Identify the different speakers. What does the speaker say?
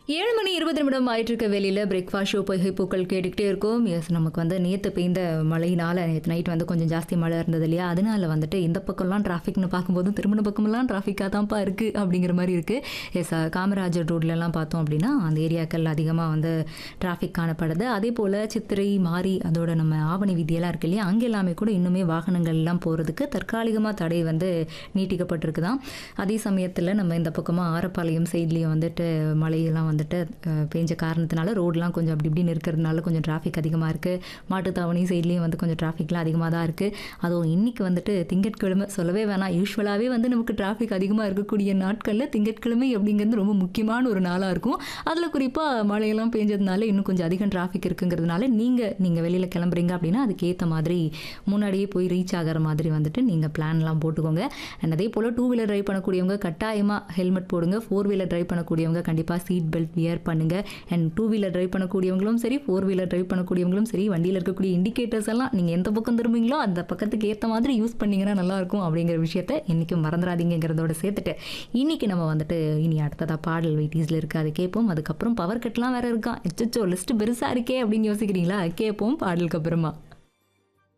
Speaker 1: ஏழு மணி இருபது நிமிடம் ஆயிட்டு இருக்க வெளியில் பிரேக்ஃபாஸ்ட் ஷோ பொய்கை பூக்கள் கேட்டுக்கிட்டே இருக்கோம் எஸ் நமக்கு வந்து நேற்று பெய்ந்த மழையினால நேற்று நைட் வந்து கொஞ்சம் ஜாஸ்தி மழை இருந்தது இல்லையா அதனால வந்துட்டு இந்த பக்கம்லாம் டிராஃபிக்னு பார்க்கும்போது திருமண பக்கமெல்லாம் டிராஃபிக்காக தான்ப்பா இருக்குது அப்படிங்கிற மாதிரி இருக்குது எஸ் காமராஜர் ரோட்லலாம் பார்த்தோம் அப்படின்னா அந்த ஏரியாக்கள் அதிகமாக வந்து டிராஃபிக் காணப்படுது அதே போல் சித்திரை மாறி அதோட நம்ம ஆவணி வீதியெல்லாம் இருக்கு இல்லையா அங்கே எல்லாமே கூட இன்னுமே வாகனங்கள் எல்லாம் போகிறதுக்கு தற்காலிகமாக தடை வந்து நீட்டிக்கப்பட்டிருக்குதான் அதே சமயத்தில் நம்ம இந்த பக்கமாக ஆரப்பாளையம் சைட்லேயும் வந்துட்டு மழையெல்லாம் வந்துட்டு அஹ், பெஞ்ச காரணத்தினால ரோடெலாம் கொஞ்சம் அப்படி இப்படின்னு இருக்கிறதுனால கொஞ்சம் டிராஃபிக் அதிகமாக இருக்குது மாட்டுத்தாவணி சைட்லேயும் வந்து கொஞ்சம் டிராஃபிக்லாம் அதிகமாக தான் இருக்குது அதுவும் இன்றைக்கி வந்துட்டு திங்கட்கிழமை சொல்லவே வேணாம் யூஸ்வலாகவே வந்து நமக்கு டிராஃபிக் அதிகமாக இருக்கக்கூடிய நாட்களில் திங்கட்கிழமை அப்படிங்கிறது ரொம்ப முக்கியமான ஒரு நாளாக இருக்கும் அதில் குறிப்பாக மழையெல்லாம் பெஞ்சதுனால இன்னும் கொஞ்சம் அதிகம் டிராஃபிக் இருக்குங்கிறதுனால நீங்கள் நீங்கள் வெளியில் கிளம்புறீங்க அப்படின்னா அதுக்கேற்ற மாதிரி முன்னாடியே போய் ரீச் ஆகிற மாதிரி வந்துட்டு நீங்கள் பிளான்லாம் போட்டுக்கோங்க அண்ட் அதே போல் டூ வீலர் டிரைவ் பண்ணக்கூடியவங்க கட்டாயமாக ஹெல்மெட் போடுங்க ஃபோர் வீலர் டிரைவ் பண்ணக்கூடியவங்க கண்டிப்பாக சீட் பெல்ட் வியர் பண்ணுங்க அண்ட் டூ வீலர் டிரைவ் பண்ணக்கூடியவங்களும் சரி ஃபோர் வீலர் டிரைவ் பண்ணக்கூடியவங்களும் சரி வண்டியில் இருக்கக்கூடிய இண்டிகேட்டர்ஸ் எல்லாம் நீங்கள் எந்த பக்கம் திரும்புங்களோ அந்த பக்கத்துக்கு ஏற்ற மாதிரி யூஸ் பண்ணீங்கன்னா நல்லாயிருக்கும் அப்படிங்கிற விஷயத்த என்றைக்கும் மறந்துடாதீங்கிறதோட சேர்த்துட்டு இன்னைக்கு நம்ம வந்துட்டு இனி அடுத்ததாக பாடல் வெயிட்டீஸில் இருக்குது அது கேட்போம் அதுக்கப்புறம் பவர் கட்லாம் வேற இருக்கான் எச்சோ லிஸ்ட் பெருசாக இருக்கே அப்படின்னு யோசிக்கிறீங்களா கேட்போம் பாடலுக்கு அப்புறமா